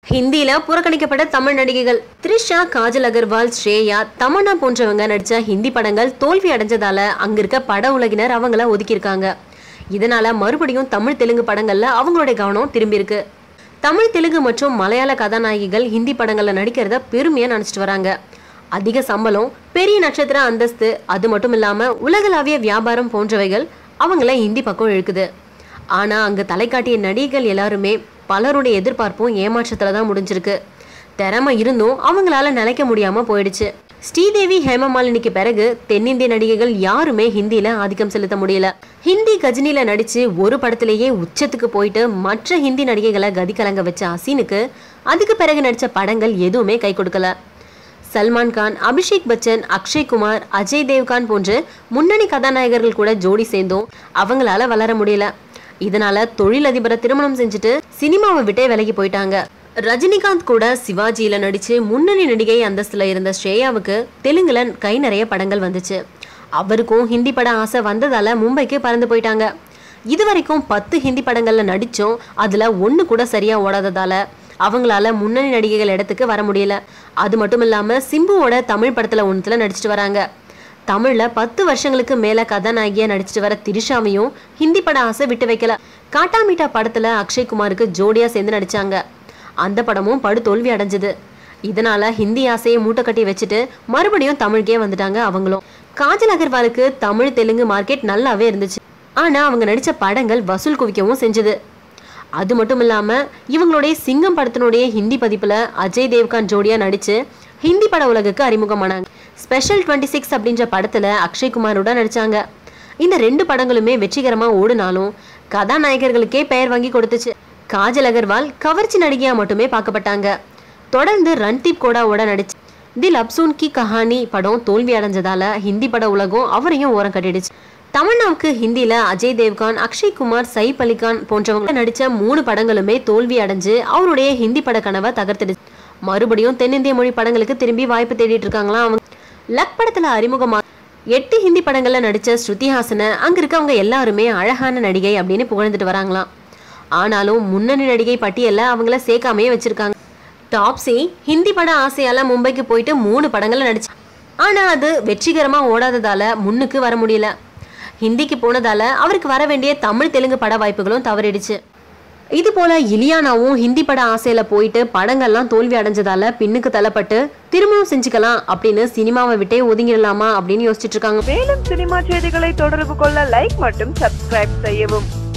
ஹிந்தியில புறக்கணிக்கப்பட்ட தமிழ் நடிகைகள் த்ரிஷா காஜல் அகர்வால் ஸ்ரேயா தமன்னா போன்றவங்க நடிச்ச ஹிந்தி படங்கள் தோல்வி அடைஞ்சதால அங்க இருக்க பட உலகினர் அவங்கள ஒதுக்கியிருக்காங்க இதனால மறுபடியும் தமிழ் தெலுங்கு படங்கள்ல அவங்களுடைய கவனம் திரும்பி இருக்கு தமிழ் தெலுங்கு மற்றும் மலையாள கதாநாயகிகள் ஹிந்தி படங்கள்ல நடிக்கிறத பெருமையா நினைச்சிட்டு வராங்க அதிக சம்பளம் பெரிய நட்சத்திர அந்தஸ்து அது மட்டும் இல்லாம உலகளாவிய வியாபாரம் போன்றவைகள் அவங்கள ஹிந்தி பக்கம் இழுக்குது ஆனா அங்க தலை காட்டிய நடிகைகள் எல்லாருமே பலருடைய எதிர்பார்ப்பும் ஏமாற்றத்துல தான் முடிஞ்சிருக்கு திறமை இருந்தும் அவங்களால நிலைக்க முடியாம போயிடுச்சு ஸ்ரீதேவி ஹேமமாலினிக்கு பிறகு தென்னிந்திய நடிகைகள் யாருமே ஹிந்தியில ஆதிக்கம் செலுத்த முடியல ஹிந்தி கஜினில நடிச்சு ஒரு படத்திலேயே உச்சத்துக்கு போயிட்டு மற்ற ஹிந்தி நடிகைகளை கதி கலங்க வச்ச அசீனுக்கு அதுக்கு பிறகு நடிச்ச படங்கள் எதுவுமே கை கொடுக்கல சல்மான் கான் அபிஷேக் பச்சன் அக்ஷய் குமார் அஜய் தேவ்கான் போன்ற முன்னணி கதாநாயகர்கள் கூட ஜோடி சேர்ந்தும் அவங்களால வளர முடியல இதனால தொழிலதிபரை திருமணம் செஞ்சுட்டு சினிமாவை விட்டே விலகி போயிட்டாங்க ரஜினிகாந்த் கூட சிவாஜியில நடிச்சு முன்னணி நடிகை அந்தஸ்துல இருந்த ஸ்ரேயாவுக்கு தெலுங்குல கை நிறைய படங்கள் வந்துச்சு அவருக்கும் ஹிந்தி பட ஆசை வந்ததால மும்பைக்கு பறந்து போயிட்டாங்க இதுவரைக்கும் பத்து ஹிந்தி படங்கள்ல நடிச்சோம் அதுல ஒண்ணு கூட சரியா ஓடாததால அவங்களால முன்னணி நடிகைகள் இடத்துக்கு வர முடியல அது மட்டும் இல்லாம சிம்புவோட தமிழ் படத்துல ஒன்றுல நடிச்சிட்டு வராங்க தமிழ்ல பத்து வருஷங்களுக்கு மேல கதாநாயகியா நடிச்சிட்டு வர திரிஷாவையும் ஹிந்தி பட ஆசை விட்டு வைக்கல காட்டா மீட்டா படத்துல அக்ஷய் குமாருக்கு ஜோடியா சேர்ந்து நடிச்சாங்க அந்த படமும் படு தோல்வி அடைஞ்சது இதனால ஹிந்தி ஆசையை மூட்டை கட்டி வச்சுட்டு மறுபடியும் தமிழுக்கே வந்துட்டாங்க அவங்களும் காஜல் அகர்வாலுக்கு தமிழ் தெலுங்கு மார்க்கெட் நல்லாவே இருந்துச்சு ஆனா அவங்க நடிச்ச படங்கள் வசூல் குவிக்கவும் செஞ்சது அது மட்டும் இல்லாம இவங்களுடைய சிங்கம் படத்தினுடைய ஹிந்தி பதிப்புல அஜய் தேவ்கான் ஜோடியா நடிச்சு ஹிந்தி பட உலகுக்கு அறிமுகமானாங்க ஸ்பெஷல் டுவெண்ட்டி சிக்ஸ் அப்படின்ற படத்துல அக்ஷய் குமாரோட நடிச்சாங்க இந்த ரெண்டு படங்களுமே வெற்றிகரமா ஓடுனாலும் கதாநாயகர்களுக்கே பெயர் வாங்கி கொடுத்துச்சு காஜல் அகர்வால் கவர்ச்சி நடிகையா மட்டுமே பார்க்கப்பட்டாங்க தொடர்ந்து ரன்தீப் கோடாவோட நடிச்சு தி லப்சூன் கி கஹானி படம் தோல்வி அடைஞ்சதால ஹிந்தி பட உலகம் அவரையும் ஓரம் கட்டிடுச்சு தமன்னாவுக்கு ஹிந்தில அஜய் தேவ்கான் அக்ஷய் குமார் சைப் அலிகான் போன்றவங்க நடிச்ச மூணு படங்களுமே தோல்வி அடைஞ்சு அவருடைய ஹிந்தி பட கனவை தகர்த்துடுச்சு மறுபடியும் தென்னிந்திய மொழி படங்களுக்கு திரும்பி வாய்ப்பு தேடிட்டு இருக்காங்களாம் அவங்க லக் படத்துல அறிமுகமா எட்டு ஹிந்தி படங்கள்ல நடிச்ச ஸ்ருதி ஹாசனை அங்க இருக்கவங்க எல்லாருமே அழகான நடிகை அப்படின்னு புகழ்ந்துட்டு வராங்களாம் ஆனாலும் முன்னணி நடிகை பட்டியல்ல அவங்கள சேர்க்காமையே வச்சிருக்காங்க டாப்ஸி ஹிந்தி பட ஆசையால மும்பைக்கு போயிட்டு மூணு படங்கள்ல நடிச்சு ஆனா அது வெற்றிகரமா ஓடாததால முன்னுக்கு வர முடியல ஹிந்திக்கு போனதால அவருக்கு வர வேண்டிய தமிழ் தெலுங்கு பட வாய்ப்புகளும் தவறிடுச்சு இது போல இலியானாவும் ஹிந்தி பட ஆசையில போயிட்டு படங்கள்லாம் தோல்வி அடைஞ்சதால பின்னுக்கு தள்ளப்பட்டு திருமணம் செஞ்சுக்கலாம் அப்படின்னு சினிமாவை விட்டே ஒதுங்கிடலாமா அப்படின்னு யோசிச்சுட்டு இருக்காங்க மேலும் சினிமா செய்திகளை தொடர்பு கொள்ள லைக் மற்றும் சப்ஸ்கிரைப் செய்யவும்